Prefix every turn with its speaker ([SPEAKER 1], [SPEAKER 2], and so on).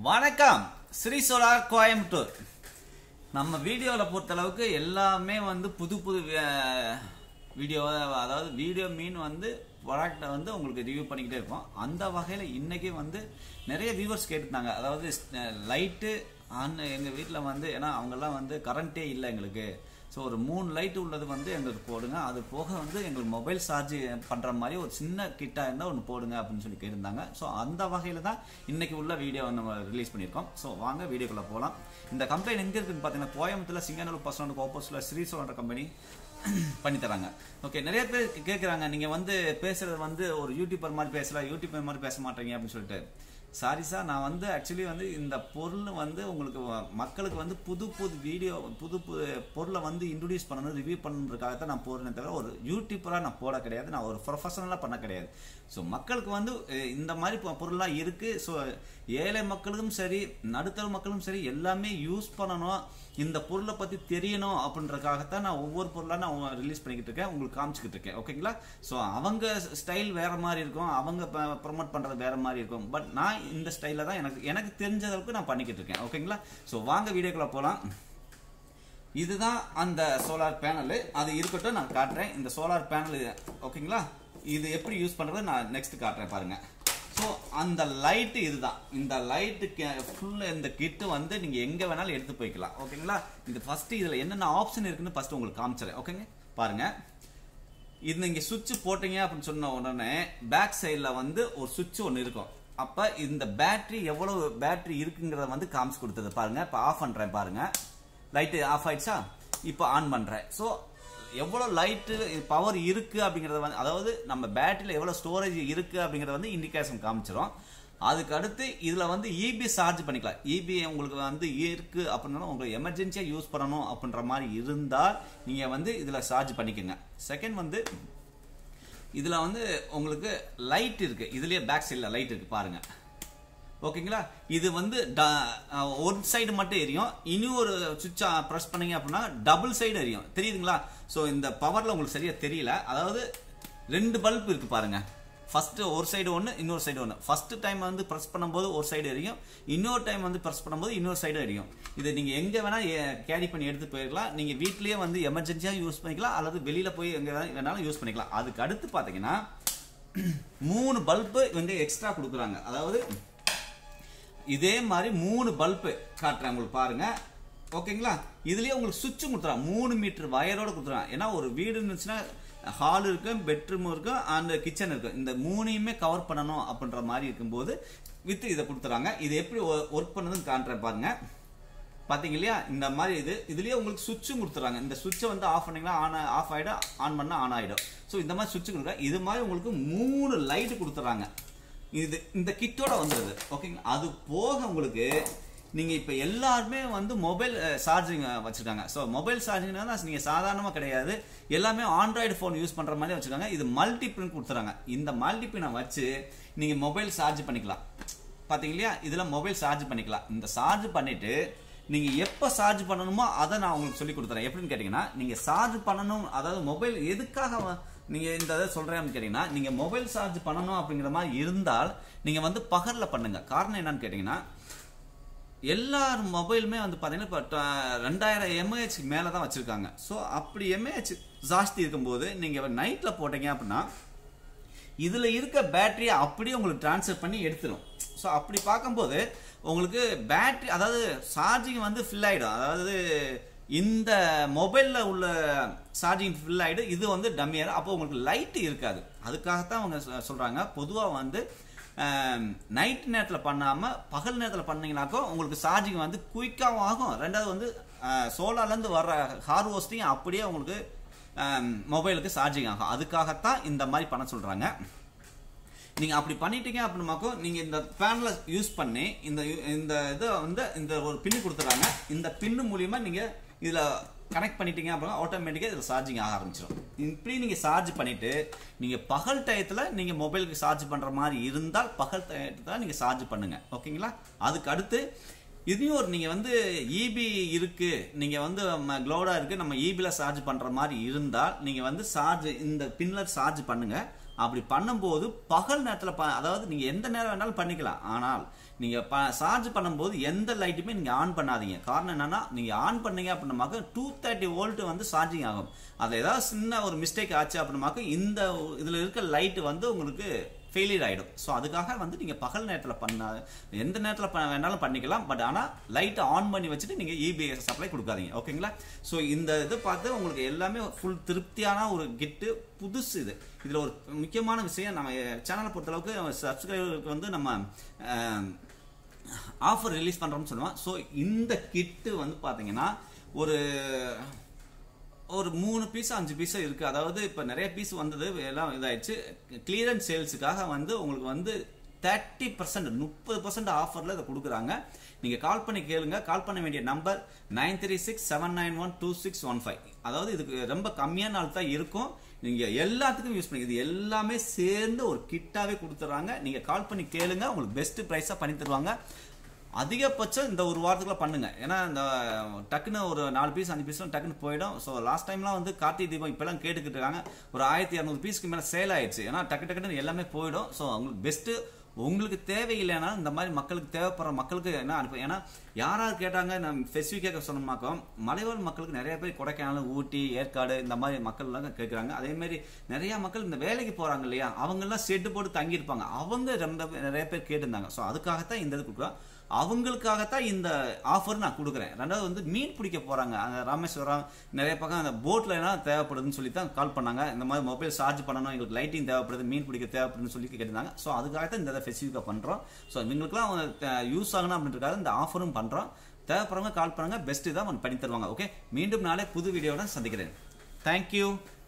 [SPEAKER 1] வணக்கம் ஸ்ரீ சோலார் கோயம்புத்தூர் நம்ம வீடியோவில் பொறுத்தளவுக்கு எல்லாமே வந்து புது புது வீடியோ அதாவது வீடியோ மீன் வந்து ப்ராடக்டை வந்து உங்களுக்கு ரிவ்யூ பண்ணிக்கிட்டே இருக்கோம் அந்த வகையில் இன்னைக்கு வந்து நிறைய வியூவர்ஸ் கேட்டிருந்தாங்க அதாவது லைட்டு ஆன் எங்கள் வீட்டில் வந்து ஏன்னா அவங்கெல்லாம் வந்து கரண்ட்டே இல்லை எங்களுக்கு ஸோ ஒரு மூணு லைட் உள்ளது வந்து எங்களுக்கு போடுங்க அது போக வந்து எங்களுக்கு மொபைல் சார்ஜ் பண்ணுற மாதிரி ஒரு சின்ன கிட்டாக இருந்தால் ஒன்று போடுங்க அப்படின்னு சொல்லி கேட்டிருந்தாங்க ஸோ அந்த வகையில் தான் இன்னைக்கு உள்ள வீடியோ நம்ம ரிலீஸ் பண்ணியிருக்கோம் ஸோ வாங்க வீடியோக்குள்ளே போகலாம் இந்த கம்பெனி எங்கே இருக்குன்னு பார்த்தீங்கன்னா கோயம்புத்தூர்ல சிங்கநல்லூர் பஸ் ஸ்டாண்டுக்கு ஆப்போசிட்டில் ஸ்ரீசோன்ற கம்பெனி பண்ணி தராங்க ஓகே நிறைய பேர் கேட்குறாங்க நீங்கள் வந்து பேசுறது வந்து ஒரு யூடியூபர் மாதிரி பேசலாம் யூடியூபர் மாதிரி பேச மாட்டீங்க அப்படின்னு சொல்லிட்டு சாரி சார் நான் வந்து ஆக்சுவலி வந்து இந்த பொருள் வந்து உங்களுக்கு வ- மக்களுக்கு வந்து புது புது வீடியோ புது புது பொருளை வந்து இன்ட்ரடியூஸ் பண்ணணும் ரிவ்யூ பண்ணுறதுக்காக தான் நான் போடுறேன் தவிர ஒரு யூடியூப்பராக நான் போட கிடையாது நான் ஒரு ப்ரொஃபஷனலாக பண்ண கிடையாது ஸோ மக்களுக்கு வந்து அஹ், இந்த மாதிரி பொ- பொருள்லாம் இருக்குது ஸோ ஏழை மக்களுக்கும் சரி நடுத்தர மக்களும் சரி எல்லாமே யூஸ் பண்ணணும் இந்த பொருளை பற்றி தெரியணும் அப்படின்றதுக்காகத்தான் நான் ஒவ்வொரு பொருளாக நான் ரிலீஸ் பண்ணிக்கிட்டு இருக்கேன் உங்களுக்கு காமிச்சிக்கிட்டு இருக்கேன் ஓகேங்களா ஸோ அவங்க ஸ்டைல் வேற மாதிரி இருக்கும் அவங்க ப்ரொமோட் பண்ணுறது வேற மாதிரி இருக்கும் பட் நான் இந்த ஸ்டைலில் தான் எனக்கு எனக்கு தெரிஞ்ச அளவுக்கு நான் பண்ணிக்கிட்டு இருக்கேன் ஓகேங்களா ஸோ வாங்க வீடியோக்குள்ள போகலாம் இதுதான் அந்த சோலார் பேனல் அது இருக்கட்டும் நான் காட்டுறேன் இந்த சோலார் பேனல் ஓகேங்களா இது எப்படி யூஸ் பண்றது நான் நெக்ஸ்ட் காட்டுறேன் பாருங்க ஸோ அந்த லைட்டு இதுதான் இந்த லைட்டு ஃபுல் இந்த கிட்டு வந்து நீங்க எங்க வேணாலும் எடுத்து போய்க்கலாம் ஓகேங்களா இது ஃபர்ஸ்ட் இதுல என்னென்ன ஆப்ஷன் இருக்குன்னு ஃபர்ஸ்ட் உங்களுக்கு காமிச்சிடறேன் ஓகேங்க பாருங்க இது நீங்க சுவிட்ச் போட்டீங்க அப்படின்னு சொன்ன உடனே பேக் சைடில் வந்து ஒரு சுவிட்ச் ஒன்று இருக்கும் அப்ப இந்த பேட்டரி எவ்வளவு பேட்டரி இருக்குங்கிறத வந்து காமிச்சு கொடுத்தது பாருங்க இப்போ ஆஃப் பண்றேன் பாருங்க லைட்டு ஆஃப் ஆயிடுச்சா இப்போ ஆன் பண்றேன் ஸோ எவ்வளோ லைட்டு பவர் இருக்கு அப்படிங்கறத வந்து அதாவது நம்ம பேட்டரியில் எவ்வளோ ஸ்டோரேஜ் இருக்கு அப்படிங்கறத வந்து இண்டிகேஷன் காமிச்சிரும் அதுக்கு அடுத்து இதுல வந்து இபி சார்ஜ் பண்ணிக்கலாம் இபி உங்களுக்கு வந்து இருக்கு அப்படின்னா உங்களுக்கு எமர்ஜென்சியா யூஸ் பண்ணணும் அப்படின்ற மாதிரி இருந்தால் நீங்க வந்து இதுல சார்ஜ் பண்ணிக்கோங்க செகண்ட் வந்து இதுல வந்து உங்களுக்கு லைட் இருக்கு இதுலயே பேக் சைடில் லைட் இருக்கு பாருங்க ஓகேங்களா இது வந்து ஒரு சைடு மட்டும் எரியும் இனி ஒரு சுவிட்ச் ப்ரெஸ் பண்ணீங்க அப்படின்னா டபுள் சைடு எரியும் தெரியுதுங்களா ஸோ இந்த பவர்ல உங்களுக்கு சரியா தெரியல அதாவது ரெண்டு பல்ப் இருக்கு பாருங்க ஃபர்ஸ்ட் ஒரு சைடு ஒன்று இன்னொரு சைடு ஒன்று ஃபர்ஸ்ட் டைம் வந்து ப்ரெஸ் பண்ணும்போது ஒரு சைடு எரியும் இன்னொரு டைம் வந்து ப்ரெஸ் பண்ணும்போது இன்னொரு சைடு எரியும் இது நீங்கள் எங்கே வேணால் கேரி பண்ணி எடுத்து போயிடலாம் நீங்கள் வீட்லேயே வந்து எமர்ஜென்சியாக யூஸ் பண்ணிக்கலாம் அல்லது வெளியில் போய் எங்கே வேணாலும் யூஸ் பண்ணிக்கலாம் அதுக்கு அடுத்து பார்த்தீங்கன்னா மூணு பல்பு இவங்க எக்ஸ்ட்ரா கொடுக்குறாங்க அதாவது இதே மாதிரி மூணு பல்பு காட்டுறேன் உங்களுக்கு பாருங்க ஓகேங்களா இதுலயே உங்களுக்கு சுவிட்ச் கொடுத்துறாங்க மூணு மீட்டர் வயரோட கொடுத்துறாங்க ஏன்னா ஒரு வீடு இருந்துச்சுன்னா ஹால் இருக்கும் பெட்ரூம் இருக்கும் அண்ட் கிச்சன் இருக்கும் இந்த மூணையுமே கவர் பண்ணணும் அப்படின்ற மாதிரி இருக்கும்போது வித் இதை கொடுத்துறாங்க இது எப்படி ஒர்க் பண்ணதுன்னு காட்டுறேன் பாருங்க பாத்தீங்க இல்லையா இந்த மாதிரி இது இதுலயே உங்களுக்கு சுவிட்சும் கொடுத்துறாங்க இந்த சுவிட்சை வந்து ஆஃப் பண்ணீங்கன்னா ஆன் ஆஃப் ஆயிடும் ஆன் பண்ணா ஆன் ஆயிடும் ஸோ இந்த மாதிரி சுவிட்ச் கொடுக்க இது மாதிரி உங்களுக்கு மூணு லைட் கொடுத்துறாங்க இது இந்த கிட்டோட வந்துடுது ஓகேங்களா அது போக உங்களுக்கு நீங்க இப்ப எல்லாருமே வந்து மொபைல் சார்ஜிங் வச்சிருக்காங்க ஸோ மொபைல் சார்ஜிங்னா நீங்க சாதாரணமா கிடையாது எல்லாமே ஆண்ட்ராய்டு ஃபோன் யூஸ் பண்ற மாதிரி வச்சிருக்காங்க இது மல்டி பின் கொடுத்துறாங்க இந்த மல்டி பினை வச்சு நீங்க மொபைல் சார்ஜ் பண்ணிக்கலாம் பாத்தீங்க இல்லையா இதுல மொபைல் சார்ஜ் பண்ணிக்கலாம் இந்த சார்ஜ் பண்ணிட்டு நீங்க எப்ப சார்ஜ் பண்ணணுமோ அதை நான் உங்களுக்கு சொல்லி கொடுத்துறேன் எப்படின்னு கேட்டீங்கன்னா நீங்க சார்ஜ் பண்ணணும் அதாவது மொபைல் எதுக்காக வ- நீங்க இந்த இதை சொல்றேன் அப்படின்னு கேட்டீங்கன்னா நீங்க மொபைல் சார்ஜ் பண்ணணும் அப்படிங்கிற மாதிரி இருந்தால் நீங்க வந்து பகல்ல பண்ணுங்க காரணம் என்னன்னு கேட்டீங்கன்னா எல்லார் மொபைலுமே வந்து பார்த்தீங்கன்னா இப்போ ரெண்டாயிரம் எம்ஏஹெச் மேலே தான் வச்சுருக்காங்க ஸோ அப்படி எம்ஏஹெச் ஜாஸ்தி இருக்கும்போது நீங்கள் நைட்டில் போட்டீங்க அப்படின்னா இதில் இருக்க பேட்டரியை அப்படியே உங்களுக்கு ட்ரான்ஸ்ஃபர் பண்ணி எடுத்துரும் ஸோ அப்படி பார்க்கும்போது உங்களுக்கு பேட்டரி அதாவது சார்ஜிங் வந்து ஃபில் ஆகிடும் அதாவது இந்த மொபைலில் உள்ள சார்ஜிங் ஃபில் ஆகிடும் இது வந்து டம்மியாக அப்போ உங்களுக்கு லைட் இருக்காது அதுக்காகத்தான் அவங்க சொ- சொல்றாங்க பொதுவாக வந்து நைட் நேரத்தில் பண்ணாமல் பகல் நேரத்தில் பண்ணீங்கனாக்கோ உங்களுக்கு சார்ஜிங் வந்து குயிக்காகவும் ஆகும் ரெண்டாவது வந்து சோலார்லேருந்து வர்ற ஹார்வோஸ்டிங் அப்படியே உங்களுக்கு மொபைலுக்கு சார்ஜிங் ஆகும் அதுக்காகத்தான் இந்த மாதிரி பண்ண சொல்கிறாங்க நீங்க அப்படி பண்ணிட்டீங்க அப்படின்னாக்கோ நீங்க இந்த பேனலை யூஸ் பண்ணி இந்த இந்த இதை வந்து இந்த ஒரு பின்னு கொடுத்துறாங்க இந்த பின்னு மூலியமா நீங்க இதுல கனெக்ட் பண்ணிட்டீங்க அப்படின்னா ஆட்டோமேட்டிக்கா இதுல சார்ஜிங் ஆக ஆரம்பிச்சிடும் இப்படி நீங்க சார்ஜ் பண்ணிட்டு நீங்க பகல் டயத்துல நீங்க மொபைலுக்கு சார்ஜ் பண்ற மாதிரி இருந்தால் பகல் டயத்துல நீங்க சார்ஜ் பண்ணுங்க ஓகேங்களா அதுக்கு அடுத்து இதையும் ஒரு நீங்க வந்து இபி இருக்கு நீங்க வந்து க்ளோடா இருக்கு நம்ம இபில சார்ஜ் பண்ற மாதிரி இருந்தால் நீங்க வந்து சார்ஜ் இந்த பின்ல சார்ஜ் பண்ணுங்க அப்படி பண்ணும்போது பகல் நேரத்தில் ப அதாவது நீங்கள் எந்த நேரம் வேணாலும் பண்ணிக்கலாம் ஆனால் நீங்கள் ப சார்ஜ் பண்ணும்போது எந்த லைட்டுமே நீங்கள் ஆன் பண்ணாதீங்க காரணம் என்னன்னா நீங்கள் ஆன் பண்ணீங்க அப்படின்னமாக்க டூ தேர்ட்டி வோல்ட் வந்து சார்ஜிங் ஆகும் அதில் ஏதாவது சின்ன ஒரு மிஸ்டேக் ஆச்சு அப்படின்னமாக்க இந்த இதில் இருக்க லைட் வந்து உங்களுக்கு ஃபெயிலியர் ஆகிடும் ஸோ அதுக்காக வந்து நீங்கள் பகல் நேரத்தில் பண்ண எந்த நேரத்தில் ப வேணாலும் பண்ணிக்கலாம் பட் ஆனால் லைட்டை ஆன் பண்ணி வச்சுட்டு நீங்கள் இபிஎஸ் சப்ளை கொடுக்காதீங்க ஓகேங்களா ஸோ இந்த இது பார்த்து உங்களுக்கு எல்லாமே ஃபுல் திருப்தியான ஒரு கிட்டு புதுசு இது இதில் ஒரு முக்கியமான விஷயம் நம்ம சேனலை பொறுத்தளவுக்கு சப்ஸ்கிரைபருக்கு வந்து நம்ம ஆஃபர் ரிலீஸ் பண்ணுறோம்னு சொல்லுவோம் ஸோ இந்த கிட்டு வந்து பார்த்தீங்கன்னா ஒரு ஒரு மூணு பீஸ் அஞ்சு பீஸ் இருக்கு அதாவது இப்போ நிறைய பீஸ் வந்தது எல்லாம் இதாயிடுச்சு கிளியரன்ஸ் சேல்ஸுக்காக வந்து உங்களுக்கு வந்து தேர்ட்டி பர்சன்ட் முப்பது பர்சன்ட் ஆஃபரில் இதை கொடுக்குறாங்க நீங்கள் கால் பண்ணி கேளுங்க கால் பண்ண வேண்டிய number nine three six seven nine one two six one five அதாவது இதுக்கு ரொம்ப கம்மியான நாள் தான் இருக்கும் நீங்கள் எல்லாத்துக்கும் யூஸ் பண்ணி இது எல்லாமே சேர்ந்து ஒரு கிட்டாவே கொடுத்துட்றாங்க நீங்கள் கால் பண்ணி கேளுங்க உங்களுக்கு பெஸ்ட் ப்ரைஸாக பண்ணி தருவாங்க அதிகபட்சம் இந்த ஒரு வாரத்துக்குள்ள பண்ணுங்க ஏன்னா இந்த டக்குன்னு ஒரு நாலு பீஸ் அஞ்சு பீஸ்லாம் டக்குன்னு போயிடும் ஸோ லாஸ்ட் டைம்லாம் வந்து கார்த்திகை தீபம் இப்பெல்லாம் கேட்டுக்கிட்டு இருக்காங்க ஒரு ஆயிரத்தி இரநூறு பீஸ்க்கு மேலே சேல் ஆயிடுச்சு ஏன்னா டக்கு டக்குன்னு எல்லாமே போயிடும் ஸோ உங்களுக்கு பெஸ்ட்டு உங்களுக்கு தேவையில்லைனா இந்த மாதிரி மக்களுக்கு தேவைப்படுற மக்களுக்கு என்ன அனுப்பு ஏன்னா யாராவது கேட்டாங்க நம்ம ஸ்பெசிஃபிக்காக சொன்னோம்னாக்கோ மலைவாழ் மக்களுக்கு நிறைய பேர் கொடைக்கானல் ஊட்டி ஏற்காடு இந்த மாதிரி மக்கள்லாம் கேட்குறாங்க அதே மாதிரி நிறைய மக்கள் இந்த வேலைக்கு போகிறாங்க இல்லையா அவங்கெல்லாம் ஷெட்டு போட்டு தங்கியிருப்பாங்க அவங்க ரொம்ப நிறைய பேர் கேட்டிருந்தாங்க ஸோ அதுக்காகத்தான் இந்த இது கொடுக்குறோம் அவங்களுக்காகத்தான் இந்த ஆஃபர் நான் கொடுக்குறேன் ரெண்டாவது வந்து மீன் பிடிக்க போகிறாங்க அந்த ராமேஸ்வரம் நிறைய பக்கம் அந்த போட்டில் எல்லாம் தேவைப்படுதுன்னு சொல்லி தான் கால் பண்ணாங்க இந்த மாதிரி மொபைல் சார்ஜ் பண்ணணும் எங்களுக்கு லைட்டிங் தேவைப்படுது மீன் பிடிக்க தேவைப்படுதுன்னு சொல்லி கேட்டிருந்தாங்க ஸோ அதுக்காக தான் இந்த ஸ்பெசிஃபிக்காக பண்ணுறோம் ஸோ இவங்களுக்குலாம் யூஸ் ஆகணும் அப்படின்றதுக்காக இந்த ஆஃபரும் பண்ணுறோம் தேவைப்படுறவங்க கால் பண்ணுங்க பெஸ்ட்டு தான் பண்ணி தருவாங்க ஓகே மீண்டும் நாளை புது வீடியோட சந்திக்கிறேன் தேங்க்யூ